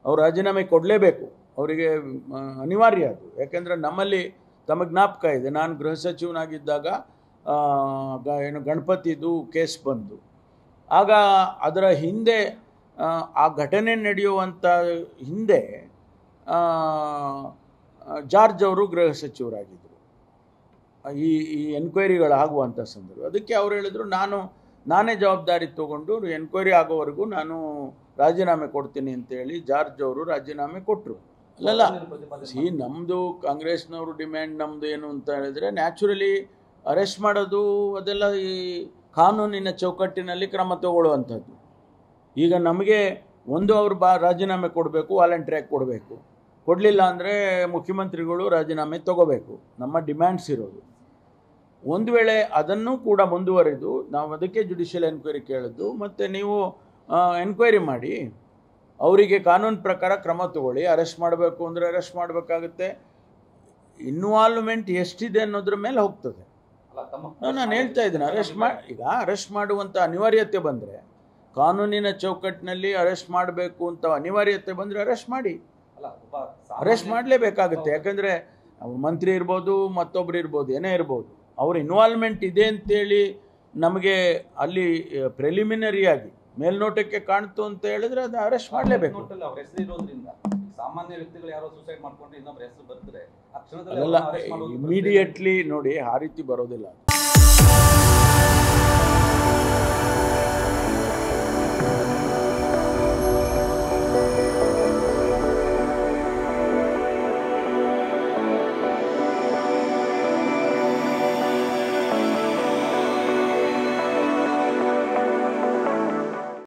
ಅವ್ರು ರಾಜೀನಾಮೆ ಕೊಡಲೇಬೇಕು ಅವರಿಗೆ ಮ, ಅನಿವಾರ್ಯ ಅದು ಯಾಕೆಂದರೆ ನಮ್ಮಲ್ಲಿ ತಮಗೆ ಜ್ಞಾಪಕ ಇದೆ ನಾನು ಗೃಹ ಸಚಿವನಾಗಿದ್ದಾಗ ಆ, ಗ- ಏನು ಗಣಪತಿದು ಕೇಸ್ ಬಂದು ಆಗ ಅದರ ಹಿಂದೆ ಆ, ಆ ಘಟನೆ ನಡೆಯುವಂಥ ಹಿಂದೆ ಆ, ಜಾರ್ಜ್ ಅವರು ಗೃಹ ಸಚಿವರಾಗಿದ್ದರು ಈ ಈ ಎನ್ಕ್ವೈರಿಗಳು ಆಗುವಂಥ ಸಂದರ್ಭ ಅದಕ್ಕೆ ಅವ್ರು ಹೇಳಿದ್ರು ನಾನು ನಾನೇ ಜವಾಬ್ದಾರಿ ತಗೊಂಡು ಎನ್ಕ್ವೈರಿ ಆಗೋವರೆಗೂ ನಾನು ರಾಜೀನಾಮೆ ಕೊಡ್ತೀನಿ ಅಂತೇಳಿ ಜಾರ್ಜ್ ಅವರು ರಾಜೀನಾಮೆ ಕೊಟ್ಟರು ಅಲ್ಲಲ್ಲ ಸಿ ನಮ್ಮದು ಕಾಂಗ್ರೆಸ್ನವರು ಡಿಮ್ಯಾಂಡ್ ನಮ್ಮದು ಏನು ಅಂತ ಹೇಳಿದ್ರೆ ನ್ಯಾಚುರಲಿ ಅರೆಸ್ಟ್ ಮಾಡೋದು ಅದೆಲ್ಲ ಈ ಕಾನೂನಿನ ಚೌಕಟ್ಟಿನಲ್ಲಿ ಕ್ರಮ ತಗೊಳ್ಳುವಂಥದ್ದು ಈಗ ನಮಗೆ ಒಂದು ಅವರು ಬಾ ರಾಜೀನಾಮೆ ಕೊಡಬೇಕು ವಾಲಂಟ್ರಿಯಾಗಿ ಕೊಡಬೇಕು ಕೊಡಲಿಲ್ಲ ಅಂದರೆ ಮುಖ್ಯಮಂತ್ರಿಗಳು ರಾಜೀನಾಮೆ ತಗೋಬೇಕು ನಮ್ಮ ಡಿಮ್ಯಾಂಡ್ಸ್ ಇರೋದು ಒಂದು ವೇಳೆ ಅದನ್ನು ಕೂಡ ಮುಂದುವರಿದು ನಾವು ಅದಕ್ಕೆ ಜುಡಿಷಿಯಲ್ ಎನ್ಕ್ವೈರಿ ಕೇಳಿದ್ದು ಮತ್ತು ನೀವು ಎನ್ಕ್ವೈರಿ ಮಾಡಿ ಅವರಿಗೆ ಕಾನೂನು ಪ್ರಕಾರ ಕ್ರಮ ತಗೊಳ್ಳಿ ಅರೆಸ್ಟ್ ಮಾಡಬೇಕು ಅಂದರೆ ಅರೆಸ್ಟ್ ಮಾಡಬೇಕಾಗುತ್ತೆ ಇನ್ವಾಲ್ವ್ಮೆಂಟ್ ಎಷ್ಟಿದೆ ಅನ್ನೋದ್ರ ಮೇಲೆ ಹೋಗ್ತದೆ ನಾನು ಹೇಳ್ತಾ ಇದ್ದೀನಿ ಅರೆಸ್ಟ್ ಮಾಡಿ ಈಗ ಅರೆಸ್ಟ್ ಮಾಡುವಂಥ ಅನಿವಾರ್ಯತೆ ಬಂದರೆ ಕಾನೂನಿನ ಚೌಕಟ್ಟಿನಲ್ಲಿ ಅರೆಸ್ಟ್ ಮಾಡಬೇಕು ಅಂತ ಅನಿವಾರ್ಯತೆ ಬಂದರೆ ಅರೆಸ್ಟ್ ಮಾಡಿ ಅರೆಸ್ಟ್ ಮಾಡಲೇಬೇಕಾಗುತ್ತೆ ಯಾಕಂದರೆ ಅವ್ರು ಮಂತ್ರಿ ಇರ್ಬೋದು ಮತ್ತೊಬ್ರು ಇರ್ಬೋದು ಏನೇ ಇರ್ಬೋದು ಅವ್ರ ಇನ್ವಾಲ್ವ್ಮೆಂಟ್ ಇದೆ ಅಂತೇಳಿ ನಮಗೆ ಅಲ್ಲಿ ಪ್ರೆಲಿಮಿನರಿಯಾಗಿ ಮೇಲ್ನೋಟಕ್ಕೆ ಕಾಣ್ತು ಅಂತ ಹೇಳಿದ್ರೆ ಅದು ಅರೆಸ್ಟ್ ಮಾಡಲೇಬೇಕು ಅವ್ರ ಹೆಸರು ಇರೋದ್ರಿಂದ ಸಾಮಾನ್ಯ ವ್ಯಕ್ತಿಗಳು ಯಾರೋ ಸೂಸೈಡ್ ಮಾಡ್ಕೊಂಡ್ರೆ ಇನ್ನೊಬ್ರ ಹೆಸರು ಬರ್ತಾರೆ ಆ ಕ್ಷಣದಲ್ಲಿ ಅದೆಲ್ಲ ಅವ್ರನ್ನ arrest ಮಾಡೋದು ಇಮಿಡಿಯೇಟ್ಲಿ ನೋಡಿ ಆ ರೀತಿ ಬರೋದಿಲ್ಲ